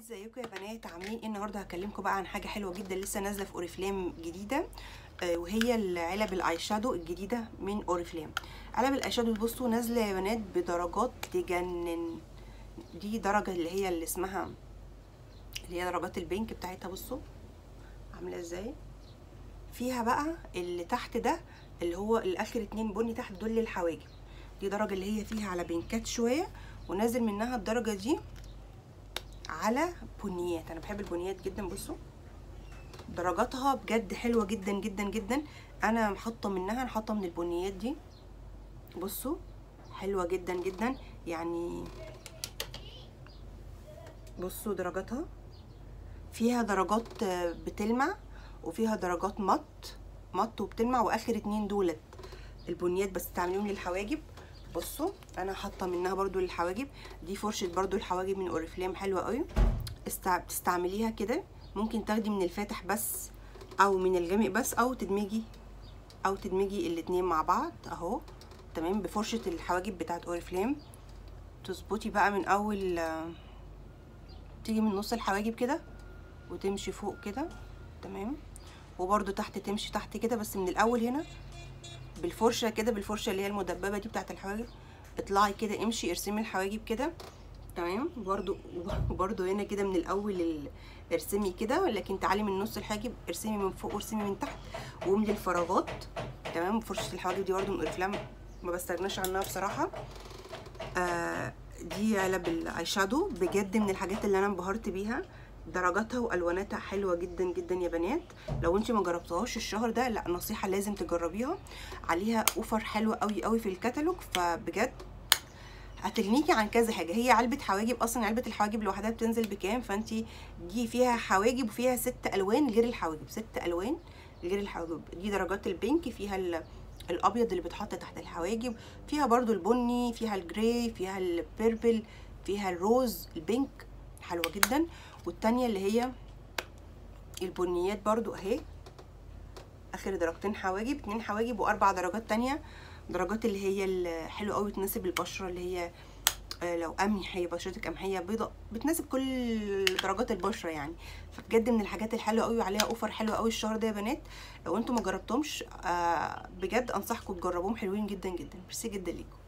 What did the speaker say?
ازيكم يا بنات عاملين ايه النهارده هكلمكم بقى عن حاجه حلوه جدا لسه نازله في اوريفلام جديده آه وهي العلب الاي شادو الجديده من اوريفلام علب الاي شادو بصوا نازله يا بنات بدرجات تجنن دي درجه اللي هي اللي اسمها اللي هي درجات البينك بتاعتها بصوا عامله ازاي فيها بقى اللي تحت ده اللي هو الاخر اتنين بني تحت دول للحواجب دي درجه اللي هي فيها على بينكات شويه ونازل منها الدرجه دي على بنيات انا بحب البنيات جدا بصوا درجاتها بجد حلوه جدا جدا جدا انا حاطه منها انا حاطه من البنيات دي بصوا حلوه جدا جدا يعني بصوا درجاتها فيها درجات بتلمع وفيها درجات مط مط وبتلمع واخر اتنين دولت البنيات بس تعمليهم للحواجب بصوا انا حاطه منها برضو للحواجب دي فرشه برضو الحواجب من اوريفلام حلوه قوي استع... تستعمليها كده ممكن تاخدي من الفاتح بس او من الجامق بس او تدمجي او تدمجي الاتنين مع بعض اهو تمام بفرشه الحواجب بتاعت اوريفلام تظبطي بقى من اول تيجي من نص الحواجب كده وتمشي فوق كده تمام وبرده تحت تمشي تحت كده بس من الاول هنا بالفرشه كده بالفرشه اللي هي المدببه دي بتاعت الحواجب اطلعي كده امشي ارسمي الحواجب كده تمام برضو برضو هنا كده من الاول ارسمي كده لكن تعالي من نص الحاجب ارسمي من فوق وارسمي من تحت واملي الفراغات تمام فرشه الحواجب دي برضو من اوريفلام ما بستغناش عنها بصراحه آه دي علب الاي شادو بجد من الحاجات اللي انا انبهرت بيها درجاتها والواناتها حلوه جدا جدا يا بنات لو انت ما جربتهاش الشهر ده لا نصيحه لازم تجربيها عليها اوفر حلوه قوي قوي في الكتالوج فبجد هتغنيكي عن كذا حاجه هي علبه حواجب اصلا علبه الحواجب لوحدها بتنزل بكام فانت دي فيها حواجب وفيها ست الوان غير الحواجب ست الوان غير الحواجب دي درجات البينك فيها الابيض اللي بيتحط تحت الحواجب فيها برضو البني فيها الجراي فيها البيربل فيها الروز البينك حلوه جدا والتانية اللي هي البنيات برضو اهي اخر درجتين حواجب اتنين حواجب واربع درجات تانية درجات اللي هي الحلوه قوي تناسب البشره اللي هي لو قمحيه بشرتك قمحيه بيضاء بتناسب كل درجات البشره يعني فبجد من الحاجات الحلوه قوي وعليها اوفر حلو قوي الشهر ده يا بنات لو انتم ما جربتهمش بجد انصحكم تجربوهم حلوين جدا جدا ميرسي جدا ليكم